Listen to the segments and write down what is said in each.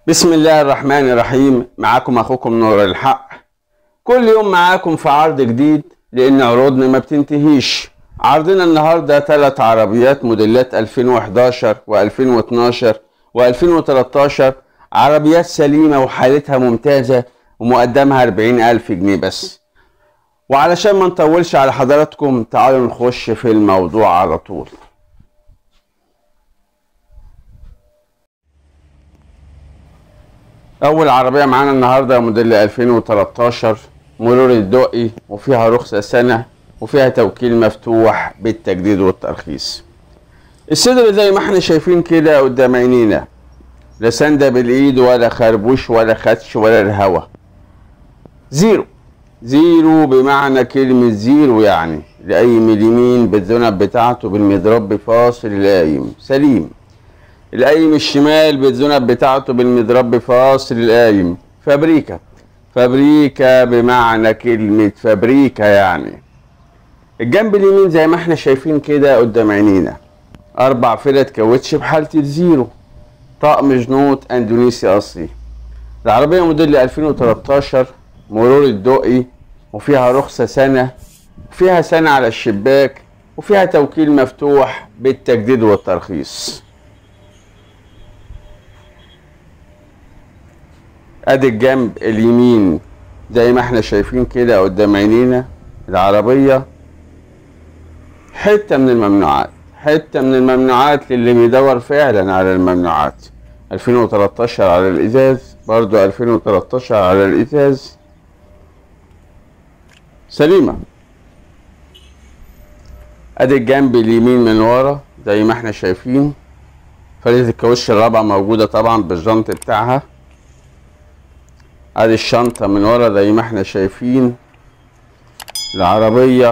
بسم الله الرحمن الرحيم معاكم اخوكم نور الحق كل يوم معاكم في عرض جديد لان عروضنا ما بتنتهيش عرضنا النهارده ثلاث عربيات موديلات 2011 و2012 و2013 عربيات سليمه وحالتها ممتازه ومقدمها 40000 جنيه بس وعلشان ما نطولش على حضراتكم تعالوا نخش في الموضوع على طول اول عربيه معانا النهارده موديل 2013 مرور الدقي وفيها رخصه سنه وفيها توكيل مفتوح بالتجديد والترخيص الصدر زي ما احنا شايفين كده قدام عينينا لا سنده بالايد ولا خربوش ولا خدش ولا الهوا زيرو زيرو بمعنى كلمة زيرو يعني لأي اليمين بالذنب بتاعته بالمضرب فاصل القايم سليم القايم الشمال بالذنب بتاعته بالمضرب فاصل القايم فابريكا فابريكا بمعنى كلمة فابريكا يعني الجنب اليمين زي ما احنا شايفين كده قدام عينينا أربع فلت كاوتش بحالة الزيرو طقم جنوط أندونيسي أصلي العربية موديل 2013 مرور الدقي وفيها رخصة سنة وفيها سنة على الشباك وفيها توكيل مفتوح بالتجديد والترخيص ادي الجنب اليمين زي ما احنا شايفين كده قدام عينينا العربية حتة من الممنوعات حتة من الممنوعات للي بيدور فعلا على الممنوعات 2013 على الازاز برضو 2013 على الازاز سليمة ادي الجنب اليمين من ورا زي ما احنا شايفين فريزة الكاوتش الرابعة موجودة طبعا بالجنط بتاعها ادي الشنطة من ورا زي ما احنا شايفين العربية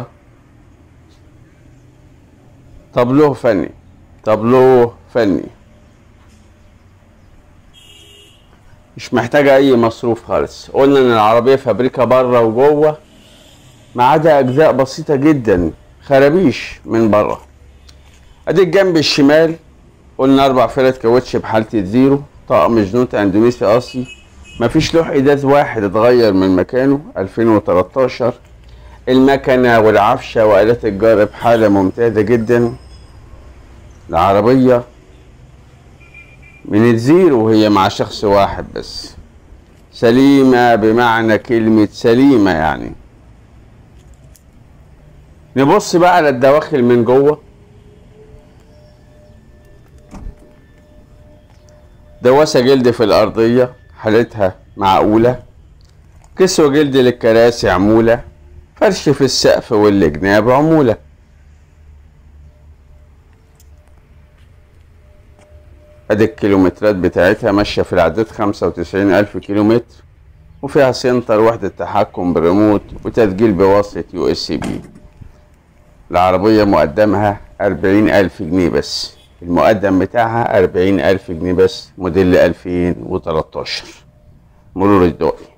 طابلوه فني طابلوه فني مش محتاجة أي مصروف خالص قلنا إن العربية فابريكا بره وجوه ما عدا أجزاء بسيطة جدا خرابيش من بره أدي الجنب الشمال قلنا أربع فلت كاوتش بحالة الزيرو طقم جنوط أندونيسي أصلي مفيش لوح إزاز واحد اتغير من مكانه 2013 المكنة والعفشة وآلات الجر بحالة ممتازة جدا العربية من الزيرو وهي مع شخص واحد بس سليمة بمعنى كلمة سليمة يعني نبص بقى على الدواخل من جوه دواسة جلد في الأرضية حالتها معقولة كسوة جلد للكراسي عمولة فرش في السقف والجناب عمولة ادي الكيلومترات بتاعتها ماشية في العداد خمسة وتسعين ألف كيلومتر وفيها سنتر وحدة تحكم بريموت وتسجيل بواسطة يو اس بي العربية مقدمها أربعين ألف جنيه بس المقدم بتاعها أربعين ألف جنيه بس موديل ألفين وتلاتاشر مرور الدقي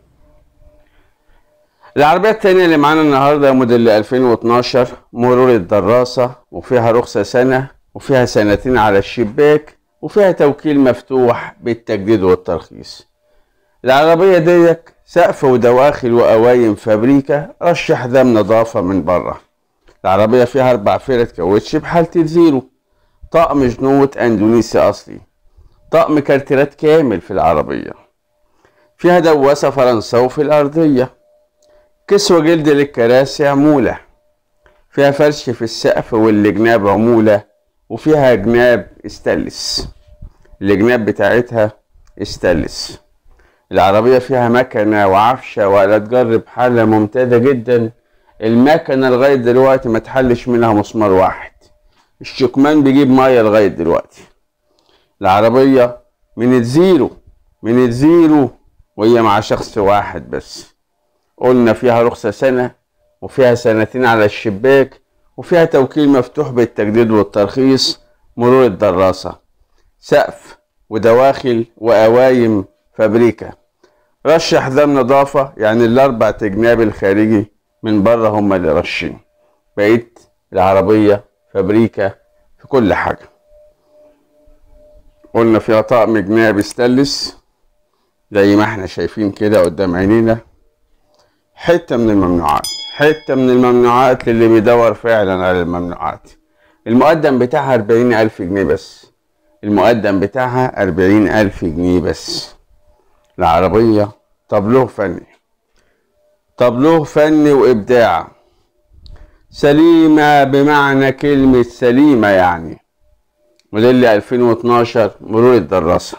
العربية التانية اللي معانا النهاردة موديل 2012 مرور الدراسة وفيها رخصة سنة وفيها سنتين على الشباك وفيها توكيل مفتوح بالتجديد والترخيص العربية ديك سقف ودواخل وقوايم فابريكا رشح ذم نظافة من بره العربية فيها أربع فرد كاوتش بحالة الزيرو طقم جنوط أندونيسي أصلي طقم كارتيرات كامل في العربية فيها دواسة فرنساوي في الأرضية كسوة جلد للكراسي عمولة فيها فرش في السقف والجناب عمولة وفيها جناب استلس الجناب بتاعتها استلس العربية فيها مكنة وعفشة وآلات جر بحالة ممتازة جدا المكنة لغاية دلوقتي ما تحلش منها مسمار واحد الشكمان بيجيب مية لغاية دلوقتي العربية من الزيرو من الزيرو وهي مع شخص واحد بس قلنا فيها رخصة سنة وفيها سنتين على الشباك وفيها توكيل مفتوح بالتجديد والترخيص مرور الدراسة سقف ودواخل وقوايم فابريكا رشح ذم نظافة يعني الأربع تجناب الخارجي من بره هم اللي رشين بقيت العربية فابريكا في كل حاجة قلنا فيها طقم جناب ستانلس زي ما احنا شايفين كده قدام عينينا حتة من الممنوعات حتة من الممنوعات للي بيدور فعلا على الممنوعات المقدم بتاعها أربعين ألف جنيه بس المقدم بتاعها أربعين ألف جنيه بس العربية طابلوه فني طابلوه فني وإبداع سليمة بمعنى كلمة سليمة يعني موديل 2012 مرور الدراسة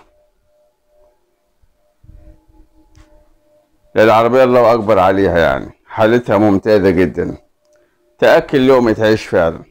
العربية الله أكبر عليها يعني حالتها ممتازة جدا تأكل لقمة عيش فعلا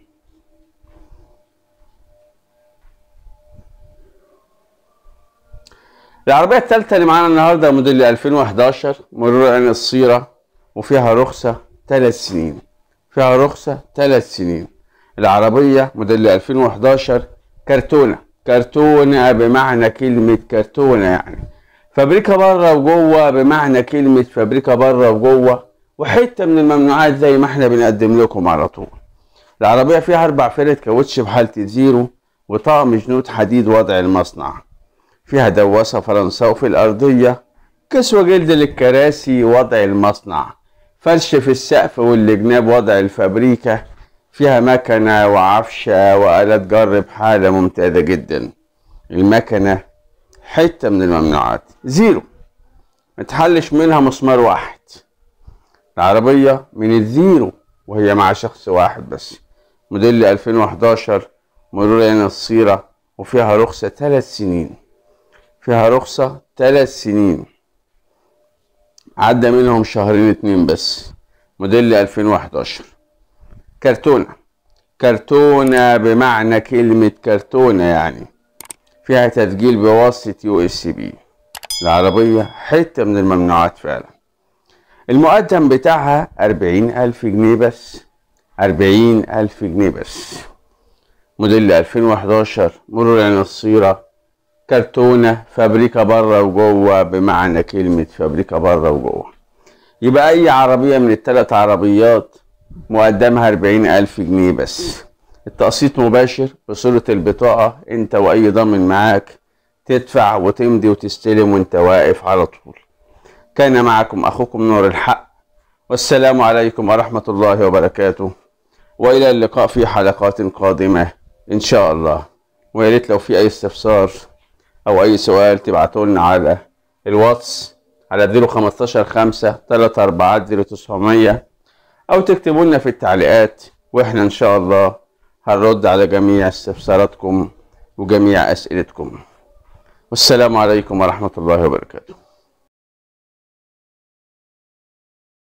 العربية التالتة اللي معانا النهاردة موديل 2011 مرور عين الصيرة وفيها رخصة ثلاث سنين فيها رخصة ثلاث سنين العربية موديل 2011 كرتونة كرتونة بمعنى كلمة كرتونة يعني فابريكا بره وجوه بمعنى كلمة فابريكا بره وجوه وحتة من الممنوعات زي ما احنا بنقدم لكم على طول العربية فيها أربع فرد كاوتش بحالة زيرو وطقم جنود حديد وضع المصنع فيها دواسة فرنساوي في الأرضية كسوة جلد للكراسي وضع المصنع فرش في السقف والجناب وضع الفابريكا فيها مكنة وعفشة وآلات جر بحالة ممتازة جدا المكنة حتة من الممنوعات زيرو متحلش منها مسمار واحد العربية من الزيرو وهي مع شخص واحد بس موديل 2011 مرور عين الصيرة وفيها رخصة ثلاث سنين فيها رخصة ثلاث سنين عدى منهم شهرين اتنين بس موديل 2011 كرتونة كرتونة بمعنى كلمة كرتونة يعني فيها تسجيل بواسطة يو اس بي العربية حتة من الممنوعات فعلا المقدم بتاعها أربعين ألف جنيه بس أربعين ألف جنيه بس موديل 2011 مرور عين الصيرة كرتونة فابريكا بره وجوه بمعنى كلمة فابريكا بره وجوه يبقى أي عربية من الثلاث عربيات مقدمها أربعين ألف جنيه بس التقسيط مباشر بصورة البطاقة أنت وأي ضامن معاك تدفع وتمضي وتستلم وأنت واقف على طول كان معكم أخوكم نور الحق والسلام عليكم ورحمة الله وبركاته وإلى اللقاء في حلقات قادمة إن شاء الله ويا ريت لو في أي استفسار أو أي سؤال تبعتوا لنا على الواتس على 015 5 3 4 0900 أو تكتبوا لنا في التعليقات وإحنا إن شاء الله هنرد على جميع استفساراتكم وجميع أسئلتكم والسلام عليكم ورحمة الله وبركاته